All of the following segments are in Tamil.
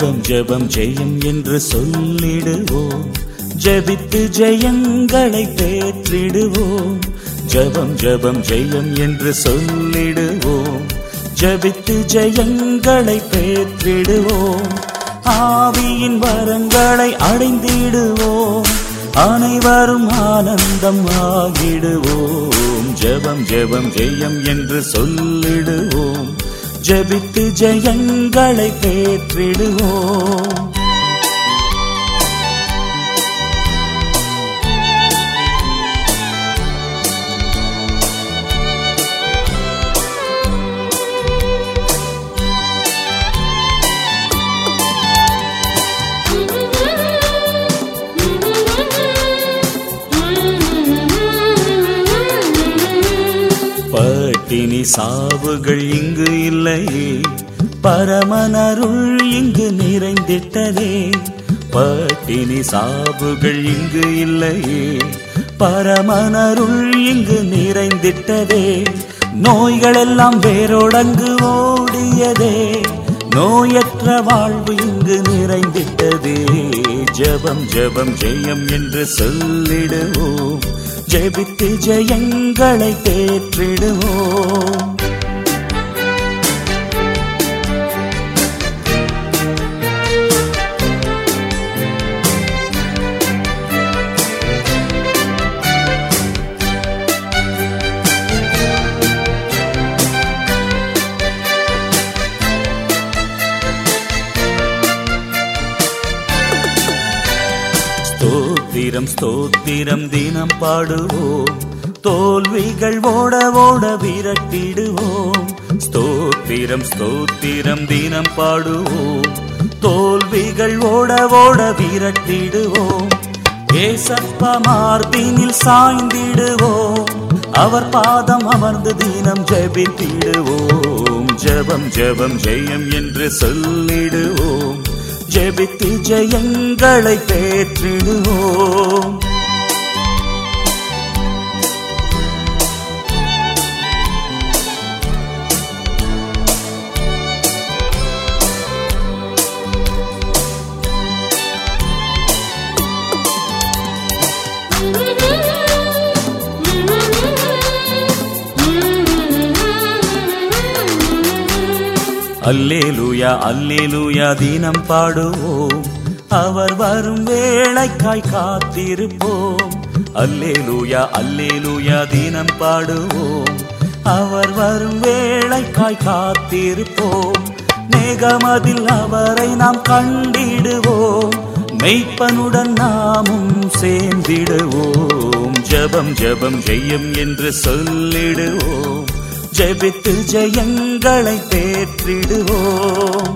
ஜெபம் ஜெபம் ஜெயம் என்று சொல்லிடுவோம் ஜெபித்து ஜெயங்களை பேற்றிடுவோம் ஜெபம் ஜெபம் ஜெயம் என்று சொல்லிடுவோம் ஜெபித்து ஜெயங்களை பேற்றிடுவோம் ஆவியின் வரங்களை அடைந்திடுவோம் அனைவரும் ஆனந்தம் ஆகிடுவோம் ஜெபம் ஜெபம் ஜெயம் என்று சொல்லிடுவோம் ஜெபித்து ஜெயங்களை பேற்றிடுவோம் பட்டினி சாவுகள் இங்கு இல்லையே பரமனருள் இங்கு நிறைந்திட்டதே பட்டினி சாவுகள் இங்கு இல்லையே பரமனருள் இங்கு நிறைந்திட்டதே நோய்களெல்லாம் வேரோடங்கு ஓடியதே நோயற்ற வாழ்வு இங்கு நிறைந்திட்டதே ஜெபம் ஜெபம் ஜெயம் என்று சொல்லிடுவோம் ஜெபித்து ஜெயங்களை தேற்றிடுவோம் ஸ்தோத்திரம் ஸ்தோத்திரம் தினம் பாடுவோம் தோல்விகள் ஓட ஓட விரட்டிடுவோம் ஸ்தோத்திரம் ஸ்தோத்திரம் தினம் பாடுவோம் தோல்விகள் ஓட ஓட விரட்டிடுவோம் ஏசப்பா மார்பினில் சாய்ந்திடுவோம் அவர் பாதம் அமர்ந்து தினம் ஜெபித்திடுவோம் ஜெபம் ஜெபம் ஜெயம் என்று சொல்லிடுவோம் ஜெபித்து ஜெயங்களை பேற்றிடுவோம் அல்லேலூயா அல்லேலூயா தினம் பாடுவோம் அவர் வரும் வேளைக்காய் காத்திருப்போம் அல்லேலூயா அல்லேலூயா தினம் பாடுவோம் அவர் வரும் வேளைக்காய் காத்திருப்போம் மேகமதில் அவரை நாம் கண்டிடுவோம் மெய்ப்பனுடன் நாமும் சேர்ந்திடுவோம் ஜெபம் ஜெபம் ஜெயம் என்று சொல்லிடுவோம் ஜெபித்து ஜெயங்களை பேற்றிடுவோம்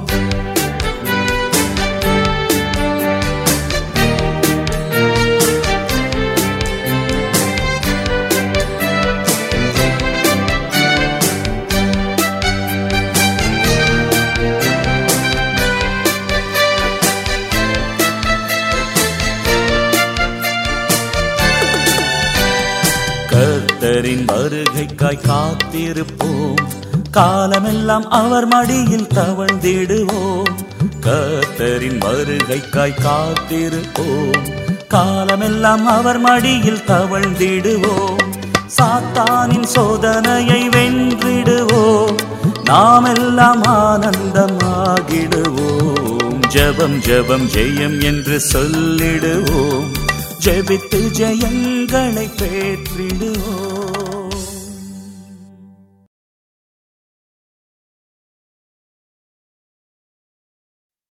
கர்த்தரின் வருகைக்காய் காத்திருப்போம் காலமெல்லாம் அவர் மடியில் தவழ்ந்திடுவோம் கர்த்தரின் வருகைக்காய் காத்திருப்போம் காலமெல்லாம் அவர் மடியில் தவழ்ந்திடுவோம் சாத்தானின் சோதனையை வென்றிடுவோம் நாமெல்லாம் ஆனந்தமாகிடுவோம் ஜெபம் ஜெபம் ஜெயம் என்று சொல்லிடுவோம் ஜெபித்து ஜெயங்களை பேற்றிடுவோம்